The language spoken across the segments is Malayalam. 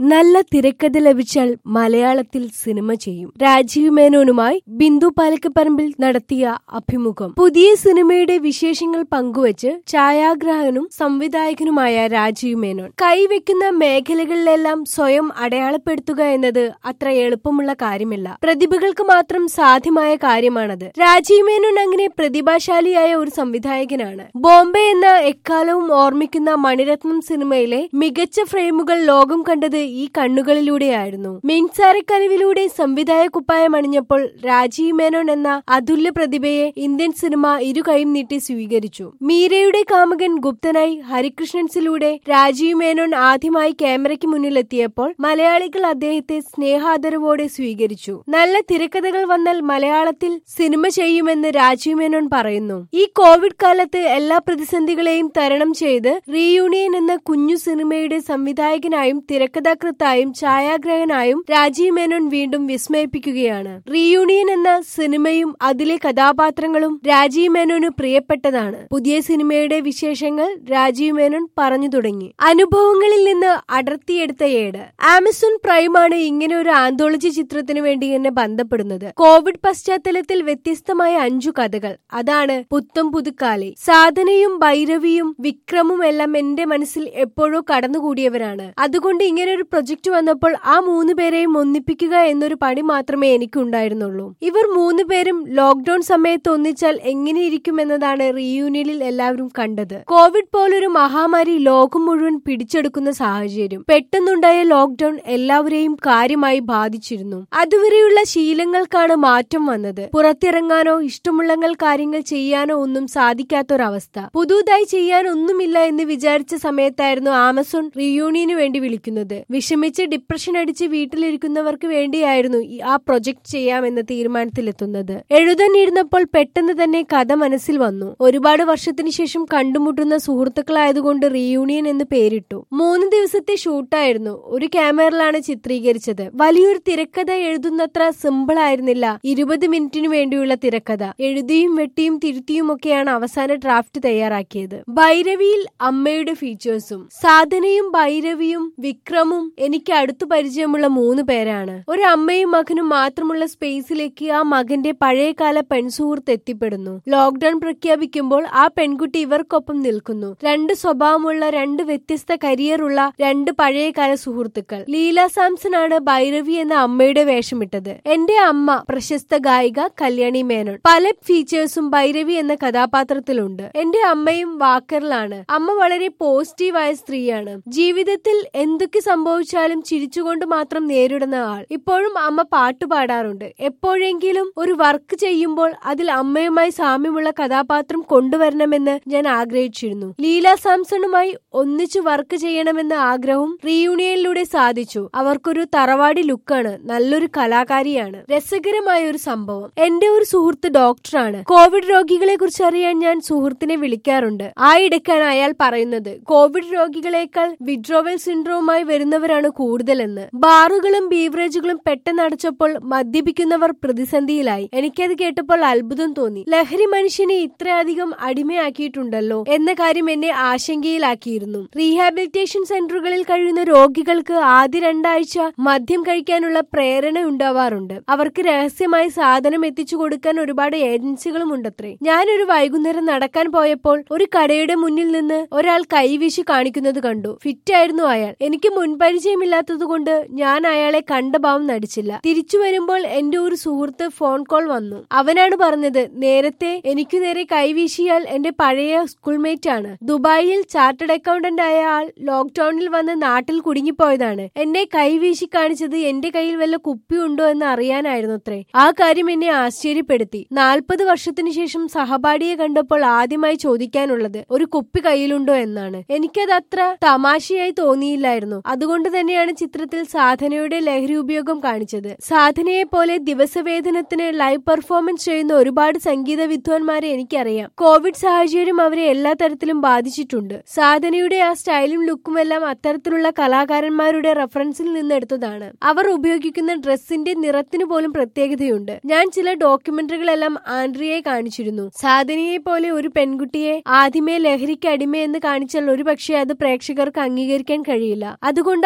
നല്ല തിരക്കഥ ലഭിച്ചാൽ മലയാളത്തിൽ സിനിമ ചെയ്യും രാജീവ് മേനോനുമായി ബിന്ദു പാലക്കപ്പറമ്പിൽ നടത്തിയ അഭിമുഖം പുതിയ സിനിമയുടെ വിശേഷങ്ങൾ പങ്കുവച്ച് ഛായാഗ്രാഹകനും സംവിധായകനുമായ രാജീവ് മേനോൻ കൈവെക്കുന്ന മേഖലകളിലെല്ലാം സ്വയം അടയാളപ്പെടുത്തുക എന്നത് അത്ര എളുപ്പമുള്ള കാര്യമല്ല പ്രതിഭകൾക്ക് മാത്രം സാധ്യമായ കാര്യമാണത് രാജീവ് മേനോൻ അങ്ങനെ പ്രതിഭാശാലിയായ ഒരു സംവിധായകനാണ് ബോംബെ എന്ന എക്കാലവും ഓർമ്മിക്കുന്ന മണിരത്നം സിനിമയിലെ മികച്ച ഫ്രെയിമുകൾ ലോകം കണ്ടത് ഈ കണ്ണുകളിലൂടെയായിരുന്നു മിൻസാരക്കനവിലൂടെ സംവിധായ കുപ്പായം അണിഞ്ഞപ്പോൾ രാജീവ് മേനോൻ എന്ന അതുല്യ പ്രതിഭയെ ഇന്ത്യൻ സിനിമ ഇരു കൈയും നീട്ടി സ്വീകരിച്ചു മീരയുടെ കാമകൻ ഗുപ്തനായി ഹരികൃഷ്ണൻസിലൂടെ രാജീവ് മേനോൻ ആദ്യമായി ക്യാമറയ്ക്ക് മുന്നിലെത്തിയപ്പോൾ മലയാളികൾ അദ്ദേഹത്തെ സ്നേഹാദരവോടെ സ്വീകരിച്ചു നല്ല തിരക്കഥകൾ വന്നാൽ മലയാളത്തിൽ സിനിമ ചെയ്യുമെന്ന് രാജീവ് മേനോൻ പറയുന്നു ഈ കോവിഡ് കാലത്ത് എല്ലാ പ്രതിസന്ധികളെയും തരണം ചെയ്ത് റീയൂണിയൻ എന്ന കുഞ്ഞു സിനിമയുടെ സംവിധായകനായും തിരക്കഥാകൃത്തായും ഛായാഗ്രഹനായും രാജീവ് മേനോൻ വീണ്ടും വിസ്മയിപ്പിക്കുകയാണ് റീയൂണിയൻ എന്ന സിനിമയും അതിലെ കഥാപാത്രങ്ങളും രാജീവ് മേനോന് പ്രിയപ്പെട്ടതാണ് പുതിയ സിനിമയുടെ വിശേഷങ്ങൾ രാജീവ് മേനോൻ പറഞ്ഞു തുടങ്ങി അനുഭവങ്ങളിൽ നിന്ന് അടർത്തിയെടുത്ത ഏട് ആമസോൺ പ്രൈമാണ് ഇങ്ങനെ ഒരു ആന്തോളജി ചിത്രത്തിന് വേണ്ടി എന്നെ ബന്ധപ്പെടുന്നത് കോവിഡ് പശ്ചാത്തലത്തിൽ വ്യത്യസ്തമായ അഞ്ചു കഥകൾ അതാണ് പുത്തം പുതുക്കാലി സാധനയും ഭൈരവിയും വിക്രമും എല്ലാം എന്റെ മനസ്സിൽ എപ്പോഴോ കടന്നുകൂടിയവരാണ് അതുകൊണ്ട് ഇങ്ങനെ ഒരു പ്രൊജക്ട് വന്നപ്പോൾ ആ മൂന്ന് പേരെയും ഒന്നിപ്പിക്കുക എന്നൊരു പണി മാത്രമേ എനിക്കുണ്ടായിരുന്നുള്ളൂ ഇവർ മൂന്ന് പേരും ലോക്ക്ഡൌൺ സമയത്ത് ഒന്നിച്ചാൽ എങ്ങനെയിരിക്കും എന്നതാണ് റീയൂണിയനിൽ എല്ലാവരും കണ്ടത് കോവിഡ് പോലൊരു മഹാമാരി ലോകം മുഴുവൻ പിടിച്ചെടുക്കുന്ന സാഹചര്യം പെട്ടെന്നുണ്ടായ ലോക്ക്ഡൌൺ എല്ലാവരെയും കാര്യമായി ബാധിച്ചിരുന്നു അതുവരെയുള്ള ശീലങ്ങൾക്കാണ് മാറ്റം വന്നത് പുറത്തിറങ്ങാനോ ഇഷ്ടമുള്ളങ്ങൾ കാര്യങ്ങൾ ചെയ്യാനോ ഒന്നും സാധിക്കാത്തൊരവസ്ഥ പുതുതായി ചെയ്യാൻ ഒന്നുമില്ല എന്ന് വിചാരിച്ച സമയത്തായിരുന്നു ആമസോൺ റീയൂണിയന് വേണ്ടി വിളിക്കുന്നത് വിഷമിച്ച് ഡിപ്രഷൻ അടിച്ച് വീട്ടിലിരിക്കുന്നവർക്ക് വേണ്ടിയായിരുന്നു ഈ- ആ പ്രൊജക്ട് ചെയ്യാമെന്ന തീരുമാനത്തിലെത്തുന്നത് എഴുതാനിരുന്നപ്പോൾ പെട്ടെന്ന് തന്നെ കഥ മനസ്സിൽ വന്നു ഒരുപാട് വർഷത്തിന് ശേഷം കണ്ടുമുട്ടുന്ന സുഹൃത്തുക്കളായതുകൊണ്ട് റീയൂണിയൻ എന്ന് പേരിട്ടു മൂന്ന് ദിവസത്തെ ഷൂട്ടായിരുന്നു ഒരു ക്യാമറയിലാണ് ചിത്രീകരിച്ചത് വലിയൊരു തിരക്കഥ എഴുതുന്നത്ര സിമ്പിൾ ആയിരുന്നില്ല ഇരുപത് മിനിറ്റിനു വേണ്ടിയുള്ള തിരക്കഥ എഴുതിയും വെട്ടിയും തിരുത്തിയും ഒക്കെയാണ് അവസാന ഡ്രാഫ്റ്റ് തയ്യാറാക്കിയത് ഭൈരവിയിൽ അമ്മയുടെ ഫീച്ചേഴ്സും സാധനയും ഭൈരവിയും വിക്രമും എനിക്ക് അടുത്തു പരിചയമുള്ള മൂന്ന് പേരാണ് ഒരു അമ്മയും മകനും മാത്രമുള്ള സ്പേസിലേക്ക് ആ മകന്റെ പഴയകാല പെൺസുഹൃത്ത് എത്തിപ്പെടുന്നു ലോക്ക്ഡൌൺ പ്രഖ്യാപിക്കുമ്പോൾ ആ പെൺകുട്ടി ഇവർക്കൊപ്പം നിൽക്കുന്നു രണ്ട് സ്വഭാവമുള്ള രണ്ട് വ്യത്യസ്ത കരിയറുള്ള രണ്ട് പഴയകാല സുഹൃത്തുക്കൾ ലീല സാംസൺ ആണ് ഭൈരവി എന്ന അമ്മയുടെ വേഷമിട്ടത് എന്റെ അമ്മ പ്രശസ്ത ഗായിക കല്യാണി മേനോൻ പല ഫീച്ചേഴ്സും ഭൈരവി എന്ന കഥാപാത്രത്തിലുണ്ട് എന്റെ അമ്മയും വാക്കറിലാണ് അമ്മ വളരെ പോസിറ്റീവായ സ്ത്രീയാണ് ജീവിതത്തിൽ എന്തൊക്കെ സംഭവിച്ചാലും ചിരിച്ചുകൊണ്ട് മാത്രം നേരിടുന്ന ആൾ ഇപ്പോഴും അമ്മ പാട്ട് പാടാറുണ്ട് എപ്പോഴെങ്കിലും ഒരു വർക്ക് ചെയ്യുമ്പോൾ അതിൽ അമ്മയുമായി സാമ്യമുള്ള കഥാപാത്രം കൊണ്ടുവരണമെന്ന് ഞാൻ ആഗ്രഹിച്ചിരുന്നു ലീല സാംസണുമായി ഒന്നിച്ചു വർക്ക് ചെയ്യണമെന്ന ആഗ്രഹവും റീയൂണിയനിലൂടെ സാധിച്ചു അവർക്കൊരു തറവാടി ലുക്കാണ് നല്ലൊരു കലാകാരിയാണ് രസകരമായ ഒരു സംഭവം എന്റെ ഒരു സുഹൃത്ത് ഡോക്ടറാണ് കോവിഡ് രോഗികളെ കുറിച്ച് അറിയാൻ ഞാൻ സുഹൃത്തിനെ വിളിക്കാറുണ്ട് ആ ഇടയ്ക്കാണ് അയാൾ പറയുന്നത് കോവിഡ് രോഗികളെക്കാൾ വിഡ്രോവൽ സിൻഡ്രോമായി വരുന്നവരാണ് കൂടുതലെന്ന് ബാറുകളും ബീവറേജുകളും പെട്ടെന്ന് അടച്ചപ്പോൾ മദ്യപിക്കുന്നവർ പ്രതിസന്ധിയിലായി എനിക്കത് കേട്ടപ്പോൾ അത്ഭുതം തോന്നി ലഹരി മനുഷ്യനെ ഇത്രയധികം അടിമയാക്കിയിട്ടുണ്ടല്ലോ എന്ന കാര്യം എന്നെ ആശങ്കയിലാക്കിയിരുന്നു റീഹാബിലിറ്റേഷൻ സെന്ററുകളിൽ കഴിയുന്ന രോഗികൾക്ക് ആദ്യ രണ്ടാഴ്ച മദ്യം കഴിക്കാനുള്ള പ്രേരണ ഉണ്ടാവാറുണ്ട് അവർക്ക് രഹസ്യമായി സാധനം എത്തിച്ചു കൊടുക്കാൻ ഒരുപാട് ഏജൻസികളും ഉണ്ടത്രേ ഞാനൊരു വൈകുന്നേരം നടക്കാൻ പോയപ്പോൾ ഒരു കടയുടെ മുന്നിൽ നിന്ന് ഒരാൾ കൈവീശി കാണിക്കുന്നത് കണ്ടു ഫിറ്റ് ആയിരുന്നു അയാൾ എനിക്ക് മുൻപരിചയമില്ലാത്തത് കൊണ്ട് ഞാൻ അയാളെ കണ്ട ഭാവം നടിച്ചില്ല തിരിച്ചു വരുമ്പോൾ എന്റെ ഒരു സുഹൃത്ത് ഫോൺ കോൾ വന്നു അവനാണ് പറഞ്ഞത് നേരത്തെ എനിക്കു നേരെ കൈവീശിയാൽ എന്റെ പഴയ സ്കൂൾമേറ്റ് ആണ് ദുബായിൽ ചാർട്ടേഡ് അക്കൗണ്ടന്റ് ആയ ആൾ ലോക്ക്ഡൌണിൽ വന്ന് നാട്ടിൽ കുടുങ്ങിപ്പോയതാണ് എന്നെ കൈവീശി കാണിച്ചത് എന്റെ കയ്യിൽ വല്ല കുപ്പി ഉണ്ടോ എന്ന് അറിയാനായിരുന്നു അത്രേ ആ കാര്യം എന്നെ ആശ്ചര്യപ്പെടുത്തി നാൽപ്പത് വർഷത്തിനു ശേഷം സഹപാഠിയെ കണ്ടപ്പോൾ ആദ്യമായി ചോദിക്കാനുള്ളത് ഒരു കുപ്പി കയ്യിലുണ്ടോ എന്നാണ് എനിക്കത് അത്ര തമാശയായി തോന്നിയില്ലായിരുന്നു അതുകൊണ്ട് തന്നെയാണ് ചിത്രത്തിൽ സാധനയുടെ ലഹരി ഉപയോഗം കാണിച്ചത് സാധനയെ പോലെ ദിവസവേതനത്തിന് ലൈവ് പെർഫോമൻസ് ചെയ്യുന്ന ഒരുപാട് സംഗീത വിദ്വാൻമാരെ എനിക്കറിയാം കോവിഡ് സാഹചര്യം അവരെ എല്ലാ തരത്തിലും ബാധിച്ചിട്ടുണ്ട് സാധനയുടെ ആ സ്റ്റൈലും ലുക്കും എല്ലാം അത്തരത്തിലുള്ള കലാകാരന്മാരുടെ റെഫറൻസിൽ നിന്നെടുത്തതാണ് അവർ ഉപയോഗിക്കുന്ന ഡ്രസ്സിന്റെ നിറത്തിന് പോലും പ്രത്യേകതയുണ്ട് ഞാൻ ചില ഡോക്യുമെന്ററികളെല്ലാം ആൻഡ്രിയെ കാണിച്ചിരുന്നു സാധനയെ പോലെ ഒരു പെൺകുട്ടിയെ ആദ്യമേ ലഹരിക്ക് അടിമയെന്ന് കാണിച്ചാൽ ഒരുപക്ഷെ അത് പ്രേക്ഷകർക്ക് അംഗീകരിക്കാൻ കഴിയില്ല അതുകൊണ്ട് അവൾ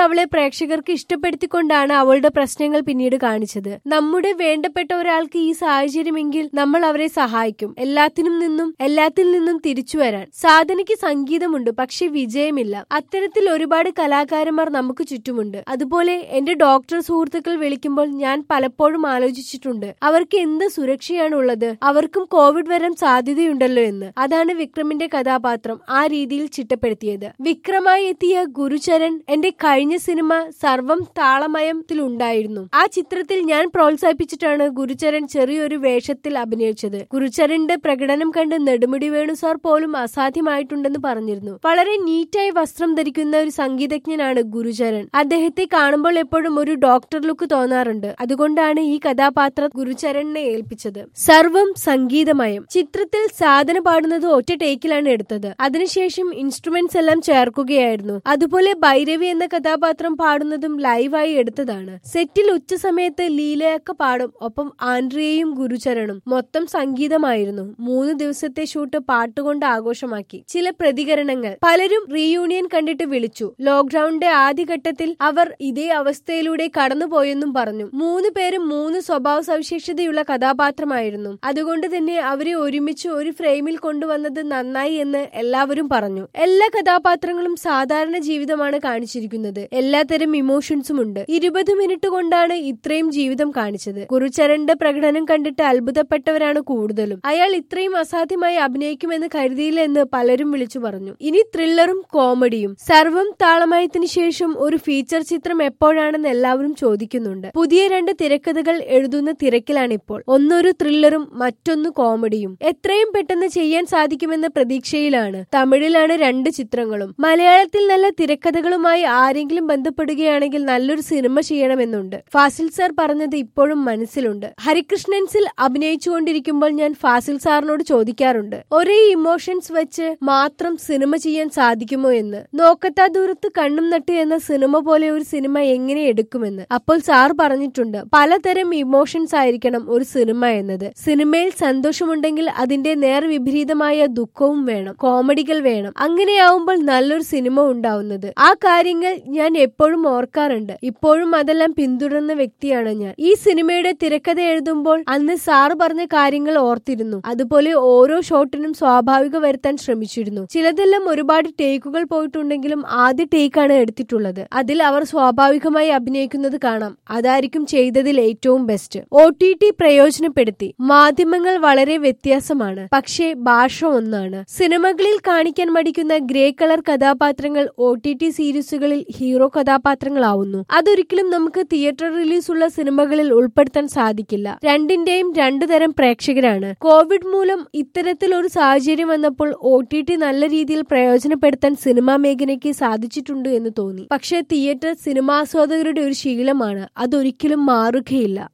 അവളെ പ്രേക്ഷകർക്ക് ഇഷ്ടപ്പെടുത്തിക്കൊണ്ടാണ് അവളുടെ പ്രശ്നങ്ങൾ പിന്നീട് കാണിച്ചത് നമ്മുടെ വേണ്ടപ്പെട്ട ഒരാൾക്ക് ഈ സാഹചര്യമെങ്കിൽ നമ്മൾ അവരെ സഹായിക്കും എല്ലാത്തിനും നിന്നും എല്ലാത്തിൽ നിന്നും തിരിച്ചു വരാൻ സാധനയ്ക്ക് സംഗീതമുണ്ട് പക്ഷെ വിജയമില്ല അത്തരത്തിൽ ഒരുപാട് കലാകാരന്മാർ നമുക്ക് ചുറ്റുമുണ്ട് അതുപോലെ എന്റെ ഡോക്ടർ സുഹൃത്തുക്കൾ വിളിക്കുമ്പോൾ ഞാൻ പലപ്പോഴും ആലോചിച്ചിട്ടുണ്ട് അവർക്ക് എന്ത് സുരക്ഷയാണ് ഉള്ളത് അവർക്കും കോവിഡ് വരാൻ സാധ്യതയുണ്ടല്ലോ എന്ന് അതാണ് വിക്രമിന്റെ കഥാപാത്രം ആ രീതിയിൽ ചിട്ടപ്പെടുത്തിയത് വിക്രമായി എത്തിയ ഗുരുചരൺ എന്റെ കഴിഞ്ഞ സിനിമ സർവം താളമയത്തിലുണ്ടായിരുന്നു ആ ചിത്രത്തിൽ ഞാൻ പ്രോത്സാഹിപ്പിച്ചിട്ടാണ് ഗുരുചരൺ ചെറിയൊരു വേഷത്തിൽ അഭിനയിച്ചത് ഗുരുചരന്റെ പ്രകടനം കണ്ട് നെടുമുടി വേണു സാർ പോലും അസാധ്യമായിട്ടുണ്ടെന്ന് പറഞ്ഞിരുന്നു വളരെ നീറ്റായി വസ്ത്രം ധരിക്കുന്ന ഒരു സംഗീതജ്ഞനാണ് ഗുരുചരൺ അദ്ദേഹത്തെ കാണുമ്പോൾ എപ്പോഴും ഒരു ഡോക്ടർ ലുക്ക് തോന്നാറുണ്ട് അതുകൊണ്ടാണ് ഈ കഥാപാത്രം ഗുരുചരണിനെ ഏൽപ്പിച്ചത് സർവം സംഗീതമയം ചിത്രത്തിൽ സാധന പാടുന്നത് ഒറ്റ ടേക്കിലാണ് എടുത്തത് അതിനുശേഷം ഇൻസ്ട്രുമെന്റ്സ് എല്ലാം ചേർക്കുകയായിരുന്നു അതുപോലെ ഭൈരവി എന്ന കഥാപാത്രം പാടുന്നതും ലൈവായി എടുത്തതാണ് സെറ്റിൽ ഉച്ച സമയത്ത് ലീലയൊക്കെ പാടും ഒപ്പം ആൻഡ്രിയയും ഗുരുചരണും മൊത്തം സംഗീതമായിരുന്നു മൂന്ന് ദിവസത്തെ ഷൂട്ട് പാട്ടുകൊണ്ട് ആഘോഷമാക്കി ചില പ്രതികരണങ്ങൾ പലരും റീയൂണിയൻ കണ്ടിട്ട് വിളിച്ചു ലോക്ക്ഡൌണിന്റെ ആദ്യഘട്ടത്തിൽ അവർ ഇതേ അവസ്ഥയിലൂടെ കടന്നുപോയെന്നും പറഞ്ഞു മൂന്ന് പേരും മൂന്ന് സ്വഭാവ സവിശേഷതയുള്ള കഥാപാത്രമായിരുന്നു അതുകൊണ്ട് തന്നെ അവരെ ഒരുമിച്ച് ഒരു ഫ്രെയിമിൽ കൊണ്ടുവന്നത് നന്നായി എന്ന് എല്ലാവരും പറഞ്ഞു എല്ലാ കഥാപാത്രങ്ങളും സാധാരണ ജീവിതമാണ് കാണിച്ചിരിക്കുന്നത് എല്ലാത്തരം ഇമോഷൻസും ഉണ്ട് ഇരുപത് മിനിറ്റ് കൊണ്ടാണ് ഇത്രയും ജീവിതം കാണിച്ചത് ഗുരുചരന്റെ പ്രകടനം കണ്ടിട്ട് അത്ഭുതപ്പെട്ടവരാണ് കൂടുതലും അയാൾ ഇത്രയും അസാധ്യമായി അഭിനയിക്കുമെന്ന് കരുതിയില്ല എന്ന് പലരും വിളിച്ചു പറഞ്ഞു ഇനി ത്രില്ലറും കോമഡിയും സർവം താളമയത്തിന് ശേഷം ഒരു ഫീച്ചർ ചിത്രം എപ്പോഴാണെന്ന് എല്ലാവരും ചോദിക്കുന്നുണ്ട് പുതിയ രണ്ട് തിരക്കഥകൾ എഴുതുന്ന തിരക്കിലാണിപ്പോൾ ഒന്നൊരു ത്രില്ലറും മറ്റൊന്ന് കോമഡിയും എത്രയും പെട്ടെന്ന് ചെയ്യാൻ സാധിക്കുമെന്ന പ്രതീക്ഷയിലാണ് തമിഴിലാണ് രണ്ട് ചിത്രങ്ങളും മലയാളത്തിൽ നല്ല തിരക്കഥകളുമായി ആരെങ്കിലും ബന്ധപ്പെടുകയാണെങ്കിൽ നല്ലൊരു സിനിമ ചെയ്യണമെന്നുണ്ട് ഫാസിൽ സാർ പറഞ്ഞത് ഇപ്പോഴും മനസ്സിലുണ്ട് ഹരികൃഷ്ണൻസിൽ അഭിനയിച്ചുകൊണ്ടിരിക്കുമ്പോൾ ഞാൻ ഫാസിൽ സാറിനോട് ചോദിക്കാറുണ്ട് ഒരേ ഇമോഷൻസ് വെച്ച് മാത്രം സിനിമ ചെയ്യാൻ സാധിക്കുമോ എന്ന് നോക്കത്താ ദൂരത്ത് കണ്ണും നട്ട് എന്ന സിനിമ പോലെ ഒരു സിനിമ എങ്ങനെ എടുക്കുമെന്ന് അപ്പോൾ സാർ പറഞ്ഞിട്ടുണ്ട് പലതരം ഇമോഷൻസ് ആയിരിക്കണം ഒരു സിനിമ എന്നത് സിനിമയിൽ സന്തോഷമുണ്ടെങ്കിൽ അതിന്റെ നേർവിപരീതമായ ദുഃഖവും വേണം കോമഡികൾ വേണം അങ്ങനെയാവുമ്പോൾ നല്ലൊരു സിനിമ ഉണ്ടാവുന്നത് ആ കാര്യങ്ങൾ ഞാൻ എപ്പോഴും ഓർക്കാറുണ്ട് ഇപ്പോഴും അതെല്ലാം പിന്തുടർന്ന വ്യക്തിയാണ് ഞാൻ ഈ സിനിമയുടെ തിരക്കഥ എഴുതുമ്പോൾ അന്ന് സാറ് പറഞ്ഞ കാര്യങ്ങൾ ഓർത്തിരുന്നു അതുപോലെ ഓരോ ഷോട്ടിനും സ്വാഭാവിക വരുത്താൻ ശ്രമിച്ചിരുന്നു ചിലതെല്ലാം ഒരുപാട് ടേക്കുകൾ പോയിട്ടുണ്ടെങ്കിലും ആദ്യ ടേക്കാണ് എടുത്തിട്ടുള്ളത് അതിൽ അവർ സ്വാഭാവികമായി അഭിനയിക്കുന്നത് കാണാം അതായിരിക്കും ചെയ്തതിൽ ഏറ്റവും ബെസ്റ്റ് ഒ ടി ടി പ്രയോജനപ്പെടുത്തി മാധ്യമങ്ങൾ വളരെ വ്യത്യാസമാണ് പക്ഷേ ഭാഷ ഒന്നാണ് സിനിമകളിൽ കാണിക്കാൻ മടിക്കുന്ന ഗ്രേ കളർ കഥാപാത്രങ്ങൾ ഒ ടി ടി സീരീസുകളിൽ ഹീറോ കഥാപാത്രങ്ങളാവുന്നു അതൊരിക്കലും നമുക്ക് തിയേറ്റർ റിലീസ് ഉള്ള സിനിമകളിൽ ഉൾപ്പെടുത്താൻ സാധിക്കില്ല രണ്ടിന്റെയും രണ്ടു തരം പ്രേക്ഷകരാണ് കോവിഡ് മൂലം ഇത്തരത്തിൽ ഒരു സാഹചര്യം വന്നപ്പോൾ ഒ ടി ടി നല്ല രീതിയിൽ പ്രയോജനപ്പെടുത്താൻ സിനിമാ മേഖലയ്ക്ക് സാധിച്ചിട്ടുണ്ട് എന്ന് തോന്നി പക്ഷേ തിയേറ്റർ സിനിമാസ്വാദകരുടെ ഒരു ശീലമാണ് അതൊരിക്കലും മാറുകയില്ല